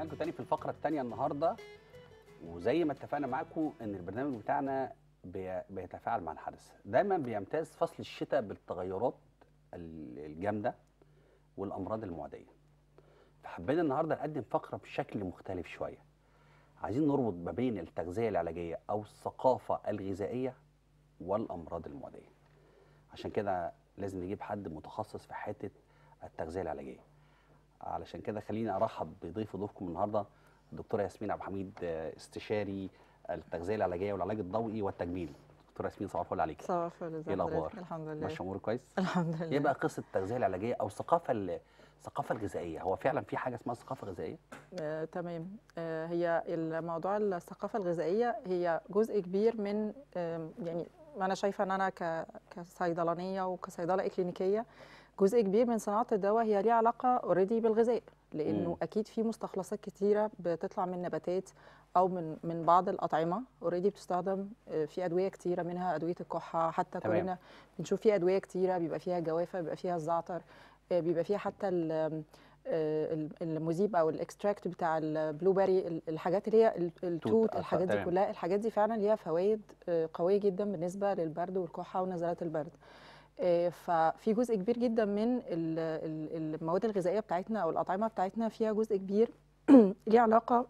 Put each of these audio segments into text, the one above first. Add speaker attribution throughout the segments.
Speaker 1: رجعنا لكم تاني في الفقره الثانيه النهارده وزي ما اتفقنا معاكم ان البرنامج بتاعنا بي- بيتفاعل مع الحدث دايما بيمتاز فصل الشتاء بالتغيرات ال- الجامده والامراض المعديه فحبينا النهارده نقدم فقره بشكل مختلف شويه عايزين نربط ما بين التغذيه العلاجيه او الثقافه الغذائيه والامراض المعديه عشان كده لازم نجيب حد متخصص في حته التغذيه العلاجيه علشان كده خليني ارحب بضيف ضيفكم النهارده الدكتوره ياسمين عبد الحميد آه، استشاري التغذيه العلاجيه والعلاج الضوئي والتجميل دكتوره ياسمين صباح الفل عليك
Speaker 2: صباح الفل ازي
Speaker 1: ايه الاخبار
Speaker 2: حضرتك؟ الحمد لله
Speaker 1: ماشي امورك كويس
Speaker 2: الحمد لله
Speaker 1: ايه بقى قصه التغذيه العلاجيه او الثقافه ال- الثقافه الغذائيه هو فعلا في حاجه اسمها ثقافه غذائيه
Speaker 2: آه، تمام آه، هي الموضوع الثقافة الغذائية هي جزء كبير من آم، يعني أنا شايفة إن أنا ك- كصيدلانية وكصيدلة إكلينيكية جزء كبير من صناعة الدواء هي ليها علاقة اوريدي بالغذاء لأنه
Speaker 1: مم.
Speaker 2: أكيد في مستخلصات كتيرة بتطلع من نباتات أو من من بعض الأطعمة اوريدي بتستخدم آه، في أدوية كتيرة منها أدوية الكحة حتى
Speaker 1: تمام.
Speaker 2: كلنا بنشوف في أدوية كتيرة بيبقى فيها جوافة بيبقى فيها الزعتر آه، بيبقى فيها حتى ال- آه، ال- المذيب او الاكستراكت بتاع البلو بيري ال- الحاجات اللي هي ال- التوت
Speaker 1: آه،
Speaker 2: الحاجات دي
Speaker 1: تمام.
Speaker 2: كلها الحاجات دي فعلا ليها فوائد آه، قويه جدا بالنسبه للبرد والكحه ونزلات البرد آه، ففي جزء كبير جدا من ال- ال- المواد الغذائيه بتاعتنا او الاطعمه بتاعتنا فيها جزء كبير ليه علاقه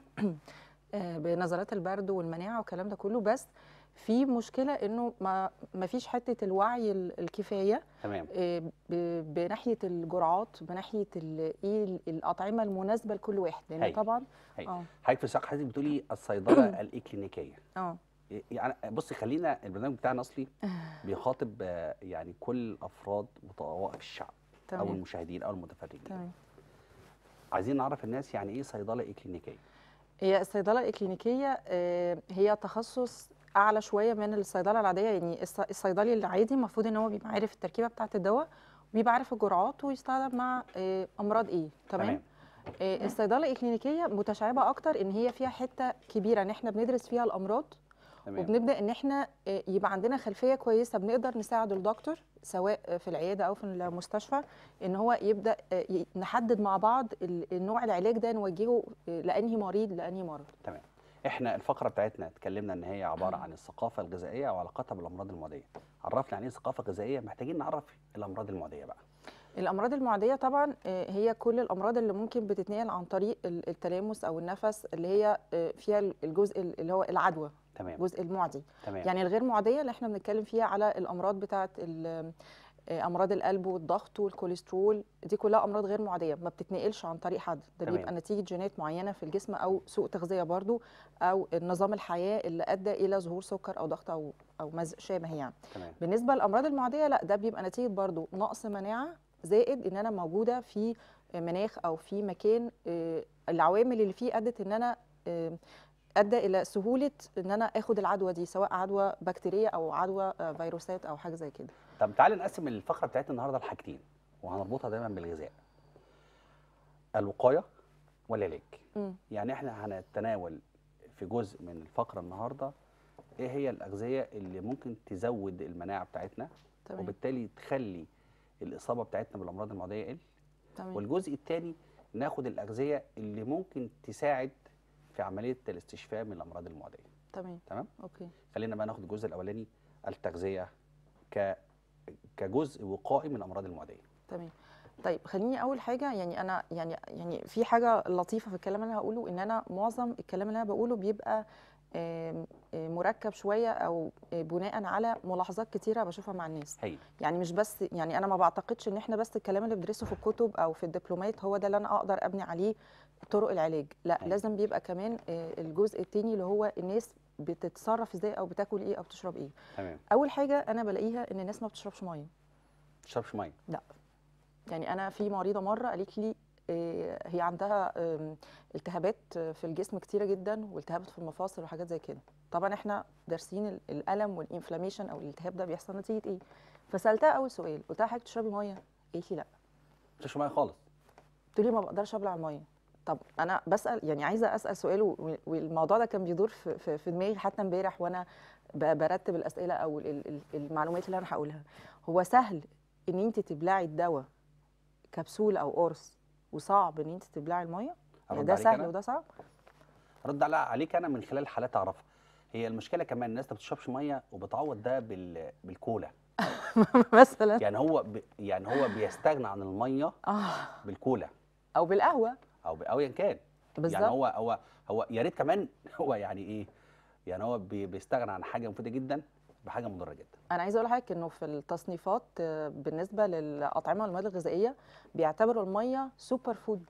Speaker 2: آه، بنزلات البرد والمناعه والكلام ده كله بس في مشكله انه ما ما فيش حته الوعي ال- الكفايه
Speaker 1: تمام
Speaker 2: آه، ب- بناحيه الجرعات بناحيه ال- ايه ال- الاطعمه المناسبه لكل واحد لان
Speaker 1: هاي.
Speaker 2: طبعا
Speaker 1: هاي.
Speaker 2: اه
Speaker 1: حضرتك في سياق حضرتك بتقولي الصيدله الاكلينيكيه
Speaker 2: اه
Speaker 1: يعني بصي خلينا البرنامج بتاعنا اصلي بيخاطب آه، يعني كل افراد وطوائف الشعب او
Speaker 2: تمام
Speaker 1: المشاهدين او المتفرجين
Speaker 2: تمام
Speaker 1: عايزين نعرف الناس يعني ايه صيدله اكلينيكيه
Speaker 2: هي الصيدله الاكلينيكيه آه، هي تخصص اعلى شويه من الصيدله العاديه يعني الص- الصيدلي العادي المفروض ان هو بيبقى عارف التركيبه بتاعه الدواء وبيبقى عارف الجرعات ويستخدم مع آه، امراض ايه تمام آه، الصيدله الاكلينيكيه متشعبه اكتر ان هي فيها حته كبيره ان احنا بندرس فيها الامراض
Speaker 1: تمام
Speaker 2: وبنبدا ان احنا آه، يبقى عندنا خلفيه كويسه بنقدر نساعد الدكتور سواء آه، في العياده او في المستشفى ان هو يبدا آه، ي- نحدد مع بعض ال- النوع العلاج ده نوجهه آه، لانهي مريض لانهي مرض
Speaker 1: تمام احنا الفقره بتاعتنا اتكلمنا ان هي عباره عن الثقافه الغذائيه وعلاقتها بالامراض المعديه عرفنا يعني ايه ثقافه غذائيه محتاجين نعرف الامراض المعديه بقى
Speaker 2: الامراض المعديه طبعا آه، هي كل الامراض اللي ممكن بتتنقل عن طريق ال- التلامس او النفس اللي هي آه، فيها الجزء اللي هو العدوى
Speaker 1: تمام
Speaker 2: الجزء المعدي
Speaker 1: تمام
Speaker 2: يعني الغير معديه اللي احنا بنتكلم فيها على الامراض بتاعه ال- آه، امراض القلب والضغط والكوليسترول دي كلها امراض غير معديه ما بتتنقلش عن طريق حد ده
Speaker 1: تمام.
Speaker 2: بيبقى نتيجه جينات معينه في الجسم او سوء تغذيه برضو او نظام الحياه اللي ادى الى ظهور سكر او ضغط او او ما شابه يعني
Speaker 1: تمام
Speaker 2: بالنسبه للامراض المعديه لا ده بيبقى نتيجه برضو نقص مناعه زائد ان انا موجوده في مناخ او في مكان آه، العوامل اللي فيه ادت ان انا آه، ادى الى سهوله ان انا اخد العدوى دي سواء عدوى بكتيريه او عدوى آه، فيروسات او حاجه زي كده
Speaker 1: طب تعالى نقسم الفقره بتاعتنا النهارده لحاجتين وهنربطها دايما بالغذاء الوقايه والعلاج
Speaker 2: مم.
Speaker 1: يعني احنا هنتناول في جزء من الفقره النهارده ايه هي الاغذيه اللي ممكن تزود المناعه بتاعتنا
Speaker 2: تمام
Speaker 1: وبالتالي تخلي الاصابه بتاعتنا بالامراض المعديه يقل
Speaker 2: تمام
Speaker 1: والجزء الثاني ناخد الاغذيه اللي ممكن تساعد في عمليه الاستشفاء من الامراض المعديه
Speaker 2: تمام
Speaker 1: تمام
Speaker 2: اوكي
Speaker 1: خلينا بقى ناخد الجزء الاولاني التغذيه ك كجزء وقائي من الامراض المعديه
Speaker 2: تمام طيب خليني اول حاجه يعني انا يعني يعني في حاجه لطيفه في الكلام اللي انا هقوله ان انا معظم الكلام اللي انا بقوله بيبقى آم، آم، مركب شويه او آه، بناء على ملاحظات كتيره بشوفها مع الناس
Speaker 1: هي
Speaker 2: يعني مش بس يعني انا ما بعتقدش ان احنا بس الكلام اللي بندرسه في الكتب او في الدبلومات هو ده اللي انا اقدر ابني عليه طرق العلاج لا
Speaker 1: أيوة.
Speaker 2: لازم بيبقى كمان آه، الجزء التاني اللي هو الناس بتتصرف ازاي او بتاكل ايه او بتشرب ايه
Speaker 1: تمام
Speaker 2: اول حاجه انا بلاقيها ان الناس ما بتشربش ميه
Speaker 1: ما تشربش ميه
Speaker 2: يعني انا في مريضه مره قالت لي آه، هي عندها آم، التهابات في الجسم كتيره جدا والتهابات في المفاصل وحاجات زي كده طبعا احنا دارسين ال- الالم والانفلاميشن او الالتهاب ده بيحصل نتيجه ايه فسالتها اول سؤال قلت لها حضرتك بتشربي ميه قالت لي لا
Speaker 1: ما تشربش ميه خالص
Speaker 2: قلت لي ما بقدرش ابلع الميه طب انا بسال يعني عايزه اسال سؤال و- والموضوع ده كان بيدور في, في, في دماغي حتى امبارح وانا ب- برتب الاسئله او ال- ال- المعلومات اللي انا هقولها هو سهل ان انت تبلعي الدواء كبسوله او قرص وصعب ان انت تبلعي الميه يعني
Speaker 1: أرد
Speaker 2: ده
Speaker 1: عليك
Speaker 2: سهل
Speaker 1: أنا؟
Speaker 2: وده صعب
Speaker 1: رد على عليك انا من خلال حالات اعرفها هي المشكله كمان الناس ما بتشربش ميه وبتعوض ده بال... بالكولا
Speaker 2: مثلا
Speaker 1: يعني هو ب... يعني هو بيستغنى عن الميه
Speaker 2: اه
Speaker 1: بالكولا
Speaker 2: او بالقهوه
Speaker 1: او ب... او ايا كان
Speaker 2: بالظبط
Speaker 1: يعني هو هو هو يا ريت كمان هو يعني ايه يعني هو بي... بيستغنى عن حاجه مفيده جدا بحاجه مضره جدا
Speaker 2: انا عايزه اقول لحضرتك انه في التصنيفات آه، بالنسبه للاطعمه والمواد الغذائيه بيعتبروا الميه سوبر فود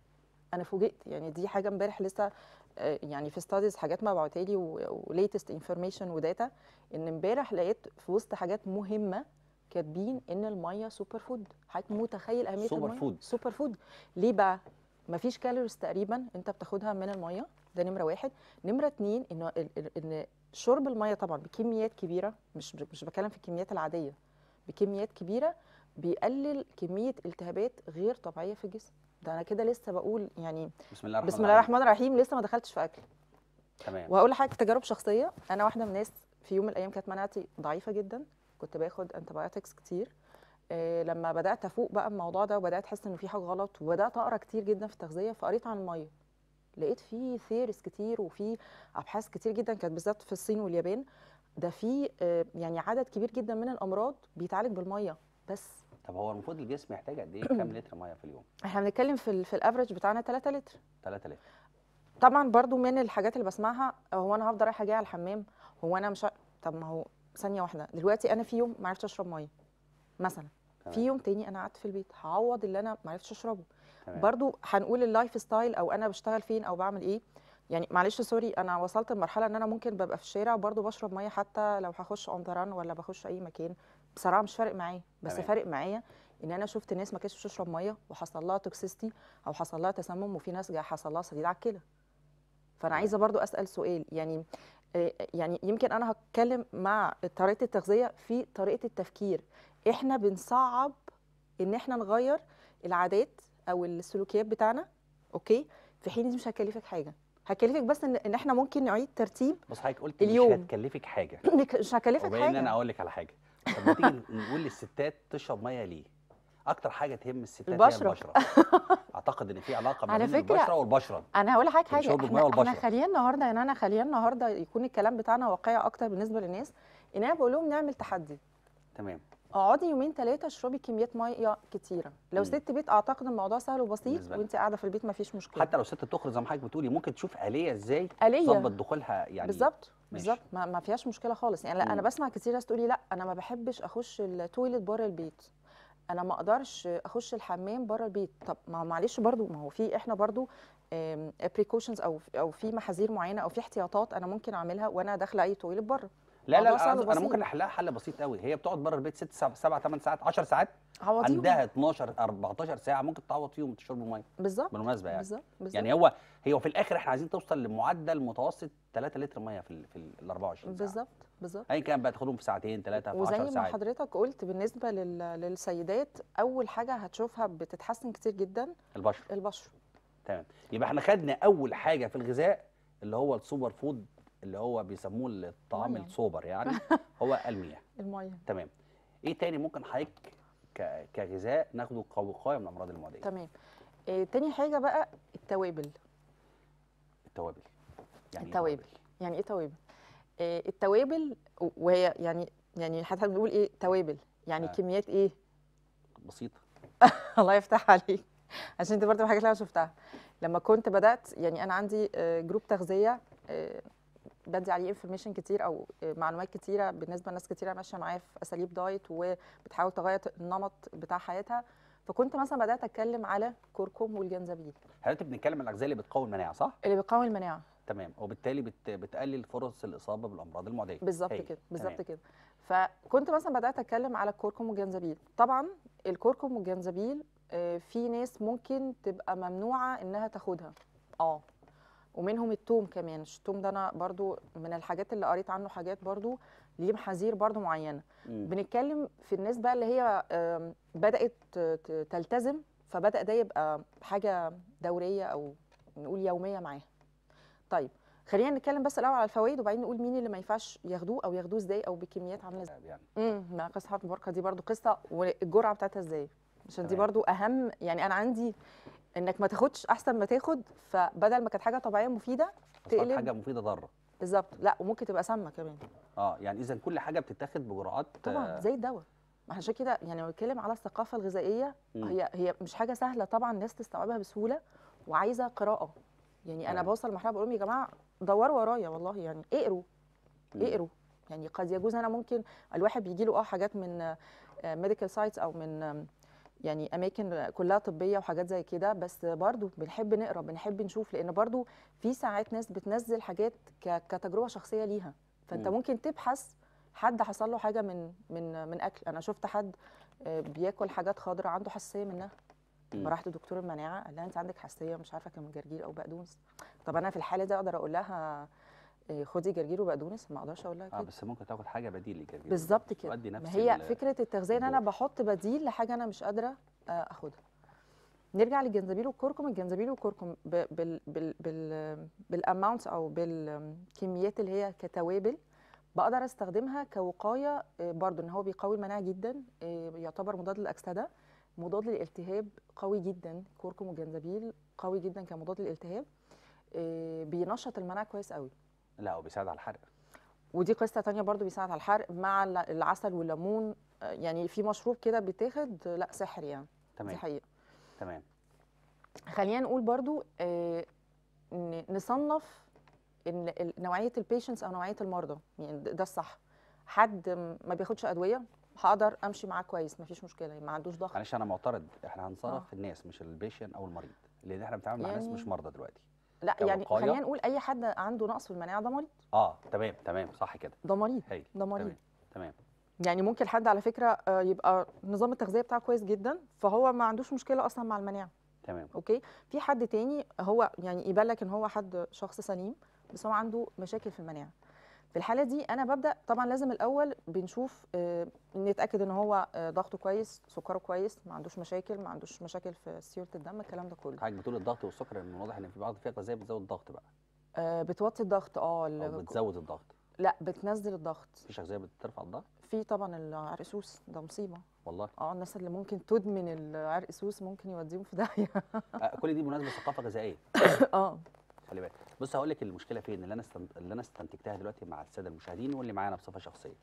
Speaker 2: انا فوجئت يعني دي حاجه امبارح لسه آه، يعني في ستاديز حاجات مبعوته لي وليتست انفورميشن وداتا ان امبارح لقيت في وسط حاجات مهمه كاتبين ان الميه سوبر فود حضرتك متخيل اهميه
Speaker 1: سوبر
Speaker 2: الميه
Speaker 1: فود.
Speaker 2: سوبر فود ليه بقى مفيش كالوريز تقريبا انت بتاخدها من الميه ده نمره واحد نمره اتنين انه ال- ال- ان شرب الميه طبعا بكميات كبيره مش مش بتكلم في الكميات العاديه بكميات كبيره بيقلل كميه التهابات غير طبيعيه في الجسم ده انا كده لسه بقول يعني
Speaker 1: بسم الله الرحمن
Speaker 2: بسم الله الرحمن الرحيم لسه ما دخلتش في اكل
Speaker 1: تمام
Speaker 2: وهقول لحضرتك تجارب شخصيه انا واحده من الناس في يوم من الايام كانت مناعتي ضعيفه جدا كنت باخد انتبيوتكس كتير إيه لما بدات افوق بقى من الموضوع ده وبدات احس انه في حاجه غلط وبدات اقرا كتير جدا في التغذيه فقريت عن الميه لقيت في ثيريز كتير وفي ابحاث كتير جدا كانت بالذات في الصين واليابان ده في آه، يعني عدد كبير جدا من الامراض بيتعالج بالميه بس
Speaker 1: طب هو المفروض الجسم يحتاج قد ايه كام لتر ميه في اليوم
Speaker 2: احنا بنتكلم في ال في الافرج بتاعنا 3 لتر
Speaker 1: 3 لتر
Speaker 2: طبعا برضو من الحاجات اللي بسمعها هو انا هفضل رايحه جايه على الحمام هو انا مش ه- طب ما هو ثانيه واحده دلوقتي انا في يوم ما عرفتش اشرب ميه مثلا
Speaker 1: تمام.
Speaker 2: في يوم تاني انا قعدت في البيت هعوض اللي انا ما عرفتش اشربه
Speaker 1: تمام.
Speaker 2: برضو هنقول اللايف ستايل او انا بشتغل فين او بعمل ايه يعني معلش سوري انا وصلت لمرحله ان انا ممكن ببقى في الشارع برضو بشرب ميه حتى لو هخش اون ذا ولا بخش اي مكان بصراحه مش فارق معايا بس
Speaker 1: تمام.
Speaker 2: فارق معايا ان انا شفت ناس ما كانتش بتشرب ميه وحصل لها توكسيستي او حصل لها تسمم وفي ناس جا حصل لها صديد على الكلى فانا عايزه برضو اسال سؤال يعني آه، يعني يمكن انا هتكلم مع طريقه التغذيه في طريقه التفكير احنا بنصعب ان احنا نغير العادات او السلوكيات بتاعنا اوكي في حين دي مش هتكلفك حاجه هتكلفك بس ان ان احنا ممكن نعيد ترتيب
Speaker 1: بص حضرتك قلت
Speaker 2: اليوم.
Speaker 1: مش هتكلفك حاجه
Speaker 2: مش هكلفك
Speaker 1: وباين ان انا
Speaker 2: حاجه
Speaker 1: اقول لك على حاجه طب ما تيجي نقول للستات تشرب ميه ليه اكتر حاجه تهم الستات هي
Speaker 2: البشرة.
Speaker 1: البشره اعتقد ان في علاقه ما
Speaker 2: على
Speaker 1: بين
Speaker 2: فكرة-
Speaker 1: البشره والبشره
Speaker 2: انا هقول لحضرتك
Speaker 1: في
Speaker 2: حاجه
Speaker 1: شرب المية
Speaker 2: احنا احنا
Speaker 1: والبشرة.
Speaker 2: خلينا النهارده يعني انا خلينا النهارده يكون الكلام بتاعنا واقعي اكتر بالنسبه للناس ان انا بقول لهم نعمل تحدي
Speaker 1: تمام
Speaker 2: اقعدي يومين ثلاثه اشربي كميات ميه كتيره لو
Speaker 1: مم.
Speaker 2: ست بيت اعتقد الموضوع سهل وبسيط
Speaker 1: بالنسبة لها.
Speaker 2: وانت قاعده في البيت ما فيش مشكله
Speaker 1: حتى لو ست بتخرج زي ما حضرتك بتقولي ممكن تشوف آلية ازاي
Speaker 2: آلية.
Speaker 1: تظبط دخولها يعني
Speaker 2: بالظبط
Speaker 1: ماشي.
Speaker 2: بالظبط ما, ما فيهاش مشكله خالص يعني لا انا
Speaker 1: مم.
Speaker 2: بسمع كتير ناس تقولي لا انا ما بحبش اخش التويليت بره البيت انا ما اقدرش اخش الحمام بره البيت طب ما هو معلش برضو ما هو في احنا برضو بريكوشنز او او في محاذير معينه او في احتياطات انا ممكن اعملها وانا داخله اي تويليت بره
Speaker 1: لا لا,
Speaker 2: موضوع
Speaker 1: لا
Speaker 2: سهل
Speaker 1: انا أنا
Speaker 2: وبسيط.
Speaker 1: ممكن احلها حل بسيط قوي هي بتقعد بره البيت 6 7 7 8 ساعات 10 ساعات
Speaker 2: عوضيهم
Speaker 1: عندها 12 14 ساعه ممكن تعوض فيهم تشرب ميه
Speaker 2: بالظبط
Speaker 1: بالمناسبه يعني
Speaker 2: بالظبط بالظبط
Speaker 1: يعني هو هو في الاخر احنا عايزين توصل لمعدل متوسط 3 لتر ميه في ال في ال 24 ساعه
Speaker 2: بالظبط بالظبط
Speaker 1: ايا كان بقى تاخدهم في ساعتين ثلاثه في
Speaker 2: وزي
Speaker 1: 10
Speaker 2: ما
Speaker 1: ساعات
Speaker 2: حضرتك قلت بالنسبه لل... للسيدات اول حاجه هتشوفها بتتحسن كتير جدا
Speaker 1: البشره
Speaker 2: البشره
Speaker 1: تمام يبقى احنا خدنا اول حاجه في الغذاء اللي هو السوبر فود اللي هو بيسموه الطعام
Speaker 2: مية.
Speaker 1: السوبر يعني هو المياه
Speaker 2: الميه
Speaker 1: تمام ايه تاني ممكن حضرتك ك- كغذاء ناخده كوقايه من الامراض المعديه
Speaker 2: تمام إيه تاني حاجه بقى التوابل
Speaker 1: التوابل يعني إيه
Speaker 2: التوابل. يعني ايه توابل إيه التوابل و- وهي يعني يعني حتى بنقول ايه توابل يعني
Speaker 1: آه.
Speaker 2: كميات ايه
Speaker 1: بسيطه
Speaker 2: الله يفتح عليك عشان دي برضه من الحاجات اللي انا شفتها لما كنت بدات يعني انا عندي آه، جروب تغذيه آه، بدي عليه انفورميشن كتير او آه، معلومات كتيره بالنسبه لناس كتيره ماشيه معايا في اساليب دايت وبتحاول تغير النمط بتاع حياتها فكنت مثلا بدات اتكلم على كركم والجنزبيل
Speaker 1: هل انت بنتكلم عن الاغذيه اللي بتقوي المناعه صح
Speaker 2: اللي بيقوي المناعه
Speaker 1: تمام وبالتالي بت... بتقلل فرص الاصابه بالامراض المعديه
Speaker 2: بالظبط
Speaker 1: هايل.
Speaker 2: كده
Speaker 1: تمام.
Speaker 2: بالظبط كده فكنت مثلا بدات اتكلم على الكركم والجنزبيل طبعا الكركم والجنزبيل آه، في ناس ممكن تبقى ممنوعه انها تاخدها اه ومنهم التوم كمان التوم ده انا برضو من الحاجات اللي قريت عنه حاجات برضو ليه محاذير برضو معينه
Speaker 1: مم.
Speaker 2: بنتكلم في الناس بقى اللي هي آم، بدات ت- ت- تلتزم فبدا ده يبقى حاجه دوريه او نقول يوميه معاها طيب خلينا نتكلم بس الاول على الفوائد وبعدين نقول مين اللي ما ينفعش ياخدوه او ياخدوه ازاي او بكميات عامله ازاي
Speaker 1: يعني
Speaker 2: امم ما قصه حرف البركه دي برضو قصه والجرعه بتاعتها ازاي عشان دي
Speaker 1: تمام.
Speaker 2: برضو اهم يعني انا عندي انك ما تاخدش احسن ما تاخد فبدل ما كانت حاجه طبيعيه مفيده
Speaker 1: اصبحت
Speaker 2: تقلب.
Speaker 1: حاجه مفيده ضاره
Speaker 2: بالظبط لا وممكن تبقى سامه كمان
Speaker 1: اه يعني اذا كل حاجه بتتاخد بجرعات
Speaker 2: طبعا
Speaker 1: آه،
Speaker 2: زي الدواء ما عشان كده يعني لو بنتكلم على الثقافه الغذائيه
Speaker 1: مم.
Speaker 2: هي هي مش حاجه سهله طبعا الناس تستوعبها بسهوله وعايزه قراءه يعني انا
Speaker 1: تمام.
Speaker 2: بوصل لمرحله بقول لهم يا جماعه دوروا ورايا والله يعني اقروا
Speaker 1: مم.
Speaker 2: اقروا يعني قد يجوز انا ممكن الواحد بيجي له اه حاجات من ميديكال سايتس او من آم، يعني اماكن كلها طبيه وحاجات زي كده بس برضو بنحب نقرا بنحب نشوف لان برضو في ساعات ناس بتنزل حاجات ك- كتجربه شخصيه ليها فانت
Speaker 1: مم.
Speaker 2: ممكن تبحث حد حصل له حاجه من من من اكل انا شفت حد آه، بياكل حاجات خضراء عنده حساسيه منها
Speaker 1: مم.
Speaker 2: لما رحت لدكتور المناعه قال لها انت عندك حساسيه مش عارفه كان من جرجير او بقدونس طب انا في الحاله دي اقدر اقول لها آه، خدي جرجير وبقدونس ما اقدرش اقول لها
Speaker 1: اه
Speaker 2: كده
Speaker 1: بس ممكن تاخد حاجه بديل للجرجير
Speaker 2: بالظبط كده
Speaker 1: تؤدي
Speaker 2: ما
Speaker 1: نفس
Speaker 2: هي
Speaker 1: ال-
Speaker 2: فكره التغذيه ان انا
Speaker 1: الدور.
Speaker 2: بحط بديل لحاجه انا مش قادره آه، اخدها نرجع للجنزبيل والكركم الجنزبيل والكركم ب- بال بال بال بالاماونتس او بالكميات اللي هي كتوابل بقدر استخدمها كوقايه آه، برضو ان هو بيقوي المناعه جدا آه، يعتبر مضاد للاكسده مضاد للالتهاب قوي جدا كركم والجنزبيل قوي جدا كمضاد للالتهاب آه، بينشط المناعه كويس قوي
Speaker 1: لا وبيساعد على الحرق
Speaker 2: ودي قصه تانية برضو بيساعد على الحرق مع ال- العسل والليمون آه، يعني في مشروب كده بيتاخد آه، لا سحر يعني دي
Speaker 1: تمام
Speaker 2: حقيقه
Speaker 1: تمام
Speaker 2: خلينا نقول برضو آه، ان نصنف ان ال- نوعيه البيشنتس او نوعيه المرضى يعني ده ده الصح حد م- ما بياخدش ادويه هقدر امشي معاه كويس مفيش مشكله ما عندوش ضغط
Speaker 1: معلش انا معترض احنا هنصرف
Speaker 2: آه.
Speaker 1: في الناس مش البيشن او المريض لان احنا بنتعامل مع ناس
Speaker 2: يعني-
Speaker 1: مش مرضى دلوقتي
Speaker 2: لا يعني
Speaker 1: كوقاية؟
Speaker 2: خلينا نقول اي حد عنده نقص في المناعه ده مريض
Speaker 1: اه تمام تمام صح كده
Speaker 2: ده مريض
Speaker 1: هايل
Speaker 2: ده مريض
Speaker 1: تمام تمام
Speaker 2: يعني ممكن حد على فكره آه، يبقى نظام التغذيه بتاعه كويس جدا فهو ما عندوش مشكله اصلا مع المناعه
Speaker 1: تمام
Speaker 2: اوكي في حد تاني هو يعني يبان لك ان هو حد شخص سليم بس هو عنده مشاكل في المناعه في الحاله دي انا ببدا طبعا لازم الاول بنشوف آه، نتاكد ان هو آه، ضغطه كويس سكره كويس ما عندوش مشاكل ما عندوش مشاكل في سيوله الدم الكلام ده كله
Speaker 1: حضرتك بتقول الضغط والسكر لان واضح ان في بعض الفئات الغذائيه بتزود الضغط بقى
Speaker 2: آه، بتوطي الضغط اه
Speaker 1: او
Speaker 2: ال-
Speaker 1: بتزود الضغط
Speaker 2: لا بتنزل الضغط
Speaker 1: في غذائيه بترفع الضغط
Speaker 2: في طبعا العرقسوس ده مصيبه
Speaker 1: والله
Speaker 2: اه الناس اللي ممكن تدمن العرقسوس ممكن يوديهم في داهيه
Speaker 1: آه كل دي بمناسبه ثقافه غذائيه
Speaker 2: اه
Speaker 1: خلي بالك بص هقول لك المشكله فين اللي انا استنت... اللي انا استنتجتها دلوقتي مع الساده المشاهدين واللي معانا بصفه شخصيه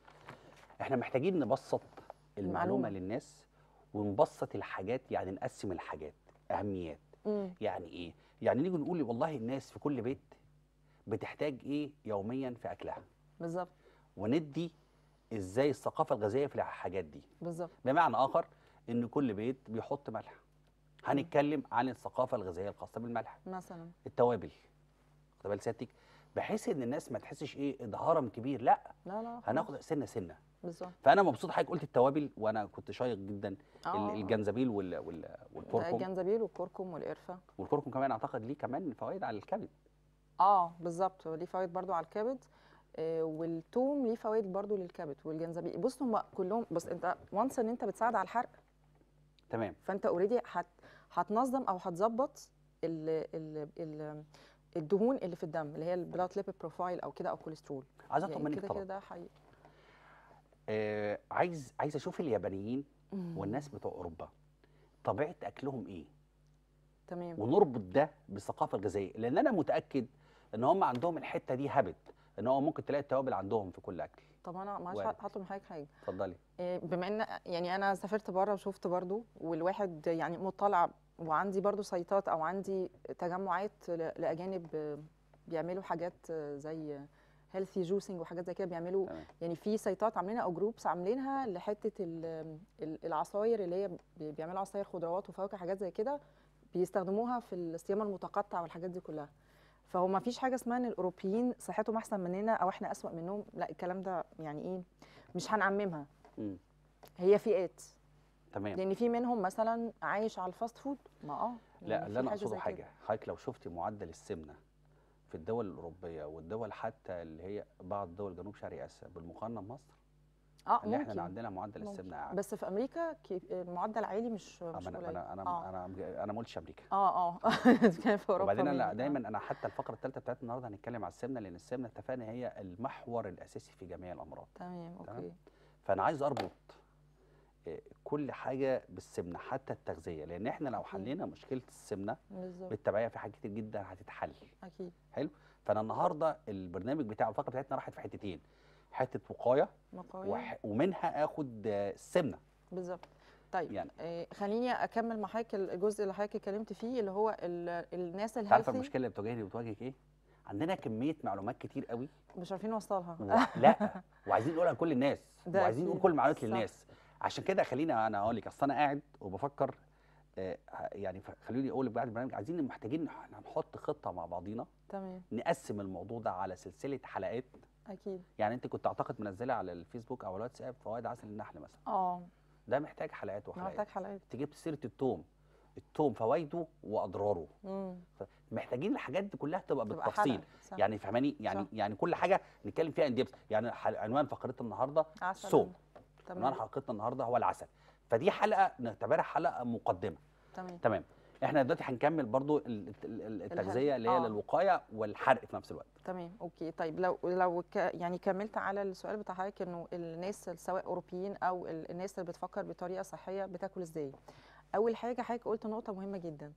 Speaker 1: احنا محتاجين نبسط المعلومه
Speaker 2: المعلومة.
Speaker 1: للناس ونبسط الحاجات يعني نقسم الحاجات اهميات
Speaker 2: مم.
Speaker 1: يعني ايه يعني نيجي نقول والله الناس في كل بيت بتحتاج ايه يوميا في اكلها
Speaker 2: بالظبط
Speaker 1: وندي ازاي الثقافه الغذائيه في الحاجات دي
Speaker 2: بالظبط
Speaker 1: بمعنى اخر ان كل بيت بيحط ملح هنتكلم عن الثقافه الغذائيه الخاصه بالملح
Speaker 2: مثلا
Speaker 1: التوابل واخد بال سيادتك بحيث ان الناس ما تحسش ايه ده هرم كبير لا
Speaker 2: لا لا
Speaker 1: هناخد سنه سنه
Speaker 2: بالظبط
Speaker 1: فانا مبسوط حضرتك قلت التوابل وانا كنت شايق جدا
Speaker 2: آه.
Speaker 1: ال- الجنزبيل وال وال
Speaker 2: ده
Speaker 1: والكركم
Speaker 2: الجنزبيل والكركم والقرفه
Speaker 1: والكركم كمان اعتقد ليه كمان فوائد على الكبد
Speaker 2: اه بالظبط ليه فوائد برضو على الكبد آه والثوم ليه فوائد برضو للكبد والجنزبيل بص هم كلهم بص انت وانس ان انت بتساعد على الحرق
Speaker 1: تمام
Speaker 2: فانت اوريدي هت هتنظم او هتظبط ال ال ال الدهون اللي في الدم اللي هي البلاد ليبيد بروفايل او كده او كوليسترول
Speaker 1: عايز اطلب منك
Speaker 2: كده كده
Speaker 1: طلب
Speaker 2: ده حقيقي
Speaker 1: آه عايز عايز اشوف اليابانيين والناس بتوع اوروبا طبيعه اكلهم ايه
Speaker 2: تمام
Speaker 1: ونربط ده بالثقافه الغذائيه لان انا متاكد ان هم عندهم الحته دي هابت ان هو ممكن تلاقي التوابل عندهم في كل اكل
Speaker 2: طب انا معلش
Speaker 1: وارد.
Speaker 2: هطلب من حضرتك حاجه
Speaker 1: اتفضلي
Speaker 2: إيه، بما ان يعني انا سافرت بره وشفت برضو والواحد يعني مطلع وعندي برضو سيطات او عندي تجمعات ل- لاجانب آه، بيعملوا حاجات آه، زي هيلثي جوسنج وحاجات زي كده بيعملوا
Speaker 1: تمام.
Speaker 2: يعني في سيطات عاملينها او جروبس عاملينها لحته ال- ال- العصاير اللي هي بي- بيعملوا عصاير خضروات وفواكه حاجات زي كده بيستخدموها في الصيام المتقطع والحاجات دي كلها فهو ما فيش حاجه اسمها ان الاوروبيين صحتهم احسن مننا او احنا اسوأ منهم لا الكلام ده يعني ايه مش هنعممها
Speaker 1: مم.
Speaker 2: هي فئات
Speaker 1: تمام
Speaker 2: لان في منهم مثلا عايش على الفاست فود ما اه
Speaker 1: لا
Speaker 2: يعني
Speaker 1: اللي
Speaker 2: في
Speaker 1: انا
Speaker 2: زي
Speaker 1: اقصده
Speaker 2: كده.
Speaker 1: حاجه حضرتك لو شفتي معدل السمنه في الدول الاوروبيه والدول حتى اللي هي بعض دول جنوب شرق اسيا بالمقارنه بمصر
Speaker 2: اه
Speaker 1: اللي احنا اللي
Speaker 2: ممكن
Speaker 1: عندنا معدل
Speaker 2: ممكن.
Speaker 1: السمنه اعلى
Speaker 2: بس في امريكا كي- المعدل عالي مش
Speaker 1: آه،
Speaker 2: مش
Speaker 1: ما انا
Speaker 2: قليل
Speaker 1: انا انا
Speaker 2: اه
Speaker 1: انا انا ما قلتش امريكا
Speaker 2: اه اه كان في اوروبا
Speaker 1: وبعدين انا
Speaker 2: مني.
Speaker 1: دايما انا حتى الفقره الثالثه بتاعتنا النهارده هنتكلم على السمنه لان السمنه اتفقنا هي المحور الاساسي في جميع الامراض
Speaker 2: تمام
Speaker 1: تمام.
Speaker 2: اوكي
Speaker 1: فانا عايز اربط آه، كل حاجه بالسمنه حتى التغذيه لان احنا لو حلينا مشكله السمنه
Speaker 2: بالظبط
Speaker 1: بالتبعيه في حاجات كتير جدا هتتحل
Speaker 2: اكيد
Speaker 1: حلو فانا النهارده البرنامج بتاع الفقره بتاعتنا راحت في حتتين حته وقايه
Speaker 2: مقاوية
Speaker 1: وح... ومنها اخد آه، السمنه
Speaker 2: بالظبط طيب
Speaker 1: يعني
Speaker 2: آه خليني اكمل مع حضرتك الجزء اللي حضرتك اتكلمت فيه اللي هو ال- الناس
Speaker 1: انت عارفه
Speaker 2: الهيلثي
Speaker 1: المشكله اللي بتواجهني وبتواجهك ايه عندنا كميه معلومات كتير قوي
Speaker 2: مش عارفين نوصلها
Speaker 1: و... لا وعايزين نقولها لكل الناس
Speaker 2: ده
Speaker 1: وعايزين نقول
Speaker 2: أكيد.
Speaker 1: كل المعلومات
Speaker 2: صح.
Speaker 1: للناس عشان كده خلينا انا اقول لك اصل انا قاعد وبفكر آه، يعني ف- خلوني اقول لك بعد البرنامج عايزين محتاجين نح- نحط خطه مع بعضينا
Speaker 2: تمام
Speaker 1: نقسم الموضوع ده على سلسله حلقات
Speaker 2: اكيد
Speaker 1: يعني انت كنت اعتقد منزله على الفيسبوك او الواتساب فوائد عسل النحل مثلا
Speaker 2: اه
Speaker 1: ده محتاج حلقات وحلقات
Speaker 2: محتاج حلقات
Speaker 1: انت جبت سيره التوم التوم فوائده واضراره
Speaker 2: امم
Speaker 1: محتاجين الحاجات دي كلها تبقى
Speaker 2: تبقى
Speaker 1: بالتفصيل
Speaker 2: حلقة. صح.
Speaker 1: يعني فهماني يعني
Speaker 2: صح.
Speaker 1: يعني كل حاجه نتكلم فيها ان ديبس يعني ح- عنوان فقرتنا النهارده
Speaker 2: عسل
Speaker 1: صوم عنوان
Speaker 2: تمام
Speaker 1: حلقتنا النهارده هو العسل فدي حلقه نعتبرها حلقه مقدمه
Speaker 2: تمام
Speaker 1: تمام احنا دلوقتي هنكمل برضو ال- ال- ال- التغذيه اللي هي
Speaker 2: آه.
Speaker 1: للوقايه والحرق في نفس الوقت
Speaker 2: تمام اوكي طيب لو لو ك يعني كملت على السؤال بتاع حضرتك انه الناس سواء اوروبيين او ال- الناس اللي بتفكر بطريقه صحيه بتاكل ازاي اول حاجه حضرتك قلت نقطه مهمه جدا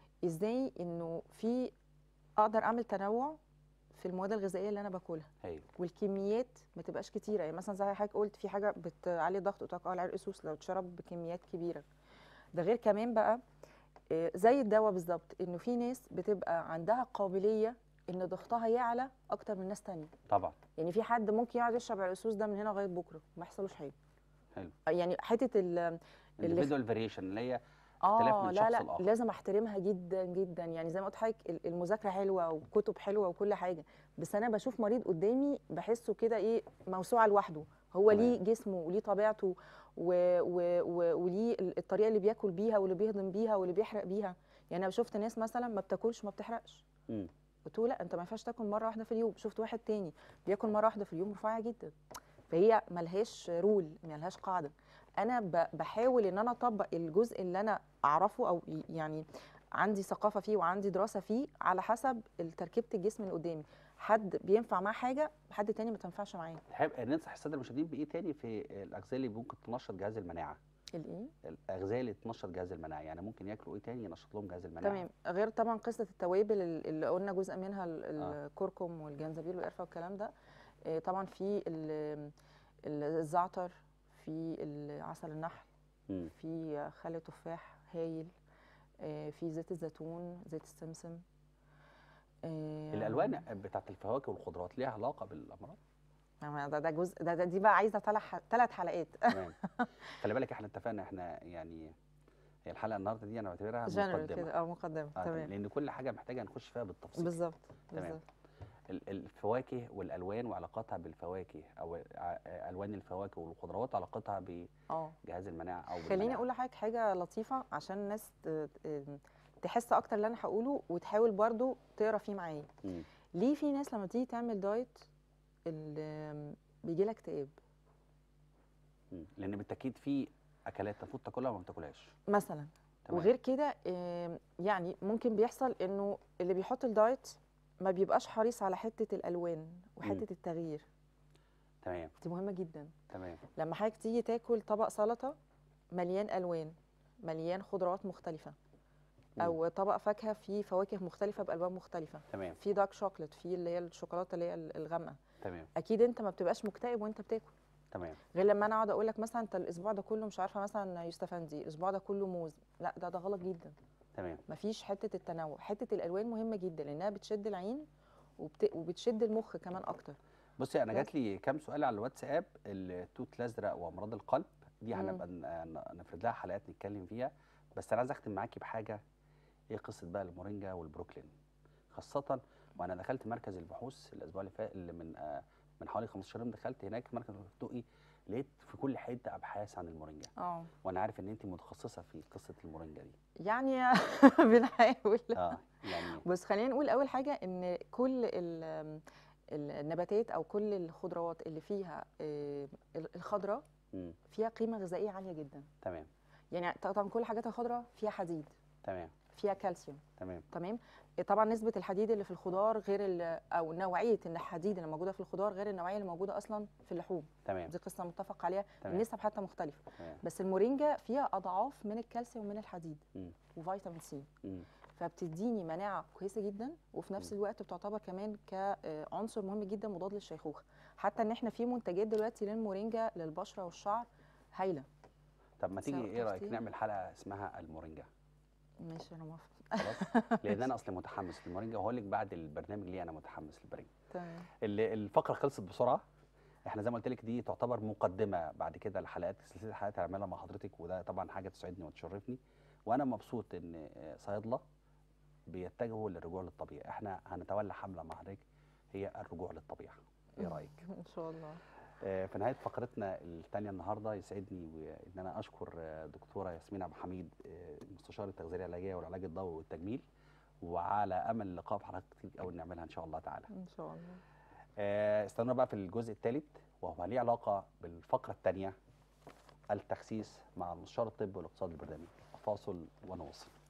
Speaker 2: ازاي انه في اقدر اعمل تنوع في المواد الغذائيه اللي انا باكلها
Speaker 1: هي
Speaker 2: والكميات ما تبقاش كتيره يعني مثلا زي ما حضرتك قلت في حاجه بتعلي الضغط قلت لك اه العرق سوس لو اتشرب بكميات كبيره ده غير كمان بقى آه، زي الدواء بالظبط انه في ناس بتبقى عندها قابليه ان ضغطها يعلى اكتر من ناس تانية
Speaker 1: طبعا
Speaker 2: يعني في حد ممكن يقعد يشرب عرق سوس ده من هنا لغايه بكره ما يحصلوش حاجه
Speaker 1: حلو.
Speaker 2: يعني حته ال اللي
Speaker 1: individual فاريشن اللي هي اختلاف
Speaker 2: اه
Speaker 1: من
Speaker 2: لا
Speaker 1: شخص
Speaker 2: لا
Speaker 1: لآخر.
Speaker 2: لازم احترمها جدا جدا يعني زي ما قلت لحضرتك ال- المذاكره حلوه وكتب حلوه وكل حاجه بس انا بشوف مريض قدامي بحسه كده ايه موسوعه لوحده هو
Speaker 1: تمام.
Speaker 2: ليه جسمه وليه طبيعته و و و وليه ال- الطريقه اللي بياكل بيها واللي بيهضم بيها واللي بيحرق بيها يعني انا شفت ناس مثلا ما بتاكلش وما بتحرقش
Speaker 1: مم.
Speaker 2: قلت له لا انت ما ينفعش تاكل مره واحده في اليوم شفت واحد تاني بياكل مره واحده في اليوم رفيع جدا فهي ملهاش رول ملهاش قاعده انا ب- بحاول ان انا اطبق الجزء اللي انا اعرفه او ي- يعني عندي ثقافه فيه وعندي دراسه فيه على حسب تركيبه الجسم اللي قدامي حد بينفع معاه حاجه حد تاني ما تنفعش معاه
Speaker 1: تحب ننصح الساده المشاهدين بايه تاني في الاغذيه اللي ممكن تنشط جهاز المناعه
Speaker 2: الايه
Speaker 1: الاغذيه اللي تنشط جهاز المناعه يعني ممكن ياكلوا ايه تاني ينشط لهم جهاز المناعه
Speaker 2: تمام غير طبعا قصه التوابل ال- اللي قلنا جزء منها ال-
Speaker 1: آه.
Speaker 2: الكركم والجنزبيل والقرفه والكلام ده آه، طبعا في ال- ال- الزعتر في ال- عسل النحل
Speaker 1: مم.
Speaker 2: في خل تفاح هايل آه، في زيت الزيتون زيت السمسم آه،
Speaker 1: الالوان بتاعت الفواكه والخضروات ليها علاقه بالامراض
Speaker 2: آه، ده ده جزء ده, ده دي بقى عايزه ثلاث حلقات
Speaker 1: تمام خلي بالك احنا اتفقنا احنا يعني هي الحلقه النهارده دي انا بعتبرها
Speaker 2: جنرال
Speaker 1: مقدمه
Speaker 2: كده اه مقدمه
Speaker 1: آه،
Speaker 2: تمام
Speaker 1: لان كل حاجه محتاجه نخش فيها بالتفصيل
Speaker 2: بالظبط
Speaker 1: تمام.
Speaker 2: بالظبط
Speaker 1: ال- الفواكه والالوان وعلاقتها بالفواكه او ع- الوان الفواكه والخضروات علاقتها
Speaker 2: اه
Speaker 1: بجهاز المناعه او
Speaker 2: خليني
Speaker 1: بالمناعة.
Speaker 2: اقول لحضرتك حاجه لطيفه عشان الناس ت- ت- تحس اكتر اللي انا هقوله وتحاول برضو تقرا فيه معايا
Speaker 1: مم.
Speaker 2: ليه في ناس لما تيجي تعمل دايت بيجي لها اكتئاب
Speaker 1: مم. لان بالتاكيد في اكلات المفروض تاكلها وما بتاكلهاش
Speaker 2: مثلا
Speaker 1: تمام.
Speaker 2: وغير كده آم، يعني ممكن بيحصل انه اللي بيحط الدايت ما بيبقاش حريص على حته الالوان وحته التغيير
Speaker 1: تمام
Speaker 2: دي مهمه جدا
Speaker 1: تمام
Speaker 2: لما حضرتك تيجي تاكل طبق سلطه مليان الوان مليان خضروات مختلفه
Speaker 1: مم.
Speaker 2: او طبق فاكهه فيه فواكه مختلفه بالوان مختلفه
Speaker 1: تمام
Speaker 2: في دارك شوكليت في اللي هي الشوكولاته اللي هي الغامقه
Speaker 1: تمام
Speaker 2: اكيد انت ما بتبقاش مكتئب وانت بتاكل
Speaker 1: تمام
Speaker 2: غير لما انا اقعد اقول لك مثلا انت الاسبوع ده كله مش عارفه مثلا يوستفندي الاسبوع ده كله موز لا ده ده غلط جدا
Speaker 1: تمام
Speaker 2: مفيش حته التنوع حته الالوان مهمه جدا لانها بتشد العين وبت... وبتشد المخ كمان اكتر
Speaker 1: بصي انا
Speaker 2: بس.
Speaker 1: جات لي كام سؤال على الواتساب التوت الازرق وامراض القلب دي
Speaker 2: مم.
Speaker 1: هنبقى ن- ن- نفرد لها حلقات نتكلم فيها بس انا عايز اختم معاكي بحاجه ايه قصه بقى المورينجا والبروكلين خاصه وانا دخلت مركز البحوث الاسبوع اللي فات اللي من آه، من حوالي 15 يوم دخلت هناك مركز الدقي لقيت في كل حته ابحاث عن المورينجا
Speaker 2: اه
Speaker 1: وانا عارف ان انت متخصصه في قصه المورينجا دي
Speaker 2: يعني بنحاول
Speaker 1: اه يعني
Speaker 2: بس خلينا نقول اول حاجه ان كل ال- النباتات او كل الخضروات اللي فيها آه، الخضراء
Speaker 1: مم.
Speaker 2: فيها قيمه غذائيه عاليه جدا
Speaker 1: تمام
Speaker 2: يعني طبعا كل الحاجات الخضراء فيها حديد
Speaker 1: تمام
Speaker 2: فيها كالسيوم
Speaker 1: تمام
Speaker 2: تمام طبعا نسبه الحديد اللي في الخضار غير ال- او نوعيه الحديد اللي موجوده في الخضار غير النوعيه اللي موجوده اصلا في اللحوم
Speaker 1: تمام
Speaker 2: دي قصه متفق عليها
Speaker 1: تمام.
Speaker 2: النسب حتى مختلفه
Speaker 1: تمام
Speaker 2: بس المورينجا فيها اضعاف من الكالسيوم ومن الحديد
Speaker 1: مم.
Speaker 2: وفيتامين سي
Speaker 1: مم.
Speaker 2: فبتديني مناعه كويسه جدا وفي نفس
Speaker 1: مم.
Speaker 2: الوقت بتعتبر كمان كعنصر مهم جدا مضاد للشيخوخه حتى ان احنا في منتجات دلوقتي للمورينجا للبشره والشعر هايله
Speaker 1: طب ما تيجي
Speaker 2: سواء
Speaker 1: ايه رايك
Speaker 2: تفصيل.
Speaker 1: نعمل حلقه اسمها المورينجا
Speaker 2: ماشي انا موافقه
Speaker 1: خلاص لان انا اصلا متحمس للمورينجا وهقول لك بعد البرنامج ليه انا متحمس للمورينجا
Speaker 2: تمام
Speaker 1: ال- الفقره خلصت بسرعه احنا زي ما قلت لك دي تعتبر مقدمه بعد كده لحلقات سلسله حلقات هعملها مع حضرتك وده طبعا حاجه تسعدني وتشرفني وانا مبسوط ان آه، صيادله بيتجهوا للرجوع للطبيعه احنا هنتولى حمله مع حضرتك هي الرجوع للطبيعه ايه رايك
Speaker 2: ان شاء الله
Speaker 1: آه، في نهايه فقرتنا الثانيه النهارده يسعدني و- ان انا اشكر آه، دكتوره ياسمين عبد الحميد آه، مستشار التغذيه العلاجيه والعلاج الضوئي والتجميل وعلى امل اللقاء بحضرتك او نعملها ان شاء الله تعالى
Speaker 2: ان شاء الله
Speaker 1: آه، استنونا بقى في الجزء الثالث وهو ليه علاقه بالفقره الثانيه التخسيس مع مستشار الطب والاقتصاد البرنامج فاصل ونواصل